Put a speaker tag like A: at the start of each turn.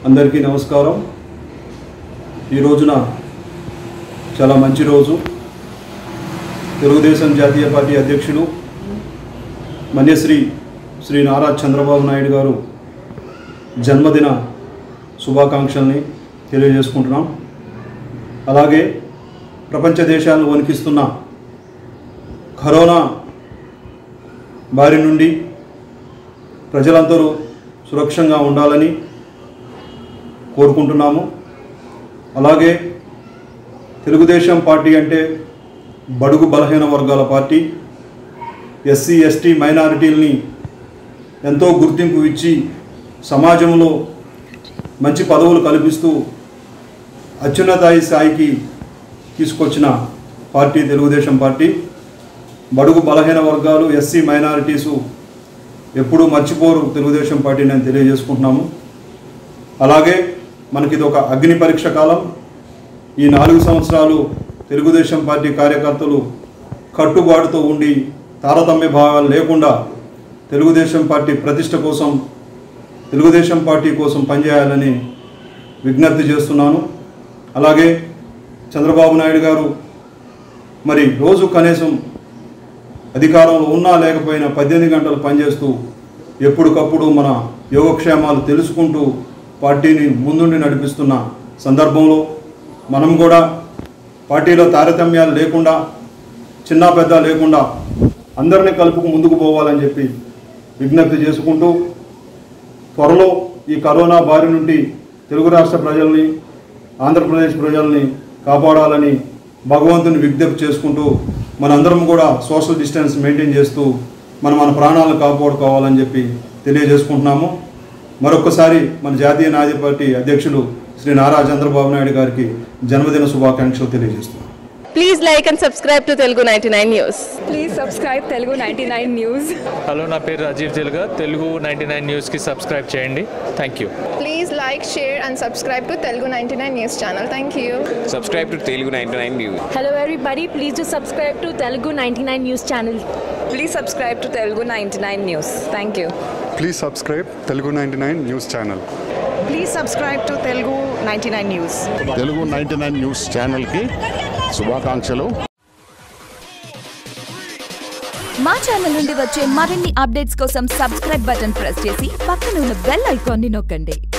A: అందరికీ నమస్కారం ఈ రోజున చాలా మంచి రోజు తెలుగుదేశం జాతీయ పార్టీ అధ్యక్షులు మన్యశ్రీ శ్రీ నారా చంద్రబాబు నాయుడు గారు జన్మదిన శుభాకాంక్షల్ని తెలియజేసుకుంటున్నాం అలాగే ప్రపంచ దేశాలను వణికిస్తున్న కరోనా బారి నుండి ప్రజలందరూ సురక్షంగా ఉండాలని కోరుకుంటున్నాము అలాగే తెలుగుదేశం పార్టీ అంటే బడుగు బలహీన వర్గాల పార్టీ ఎస్సీ ఎస్టీ మైనారిటీలని ఎంతో గుర్తింపు ఇచ్చి సమాజంలో మంచి పదవులు కల్పిస్తూ అత్యున్నతాయి స్థాయికి తీసుకొచ్చిన పార్టీ తెలుగుదేశం పార్టీ బడుగు బలహీన వర్గాలు ఎస్సీ మైనారిటీసు ఎప్పుడూ మర్చిపోరు తెలుగుదేశం పార్టీ నేను తెలియజేసుకుంటున్నాము అలాగే మనకి ఇది ఒక అగ్ని పరీక్ష కాలం ఈ నాలుగు సంవత్సరాలు తెలుగుదేశం పార్టీ కార్యకర్తలు కట్టుబాటుతో ఉండి తారతమ్య భావాలు లేకుండా తెలుగుదేశం పార్టీ ప్రతిష్ట కోసం తెలుగుదేశం పార్టీ కోసం పనిచేయాలని విజ్ఞప్తి చేస్తున్నాను అలాగే చంద్రబాబు నాయుడు గారు మరి రోజు కనీసం అధికారంలో ఉన్నా లేకపోయినా పద్దెనిమిది గంటలు పనిచేస్తూ ఎప్పటికప్పుడు మన యోగక్షేమాలు తెలుసుకుంటూ పార్టీని ముందుండి నడిపిస్తున్న సందర్భంలో మనం కూడా పార్టీలో తారతమ్యాలు లేకుండా చిన్న పెద్ద లేకుండా అందరినీ కలుపుకు ముందుకు పోవాలని చెప్పి విజ్ఞప్తి చేసుకుంటూ త్వరలో ఈ కరోనా బారి నుండి తెలుగు రాష్ట్ర ప్రజల్ని ఆంధ్రప్రదేశ్ ప్రజల్ని కాపాడాలని భగవంతుని విజ్ఞప్తి చేసుకుంటూ మనందరం కూడా సోషల్ డిస్టెన్స్ మెయింటైన్ చేస్తూ మనం మన ప్రాణాలను కాపాడుకోవాలని చెప్పి తెలియజేసుకుంటున్నాము మరొకసారి మన జాతీయ నాయక పార్టీ అధ్యక్షులు శ్రీ నారా చంద్రబాబు నాయుడు గారికి జన్మదిన శుభాకాంక్షలు తెలియజేస్తున్నాను
B: Please like and subscribe to Telugu 99 News.
C: Please subscribe Telugu ninety nine news
D: hello నా పేరు రాజీవ్ తెలుగా తెలుగు నైంటీ నైన్ న్యూస్కి సబ్స్క్రైబ్ చేయండి thank you
E: Please like, share, and subscribe to Telugu 99 News channel. Thank you.
F: subscribe to Telugu 99 News.
G: Hello everybody, please do subscribe to Telugu 99 News channel.
C: Please subscribe to Telugu ninety nine news thank you
H: please subscribe Telugu ninety nine news channel
I: please subscribe to Telugu ninety nine news
J: Telugu ninety nine news ఛానల్కి శుభాకాంక్షలు
K: మా channel నుండి వచ్చే మరిన్ని updates కోసం subscribe button press చేసి పక్కన ఉన్న బెల్ ఐకాన్ని నొక్కండి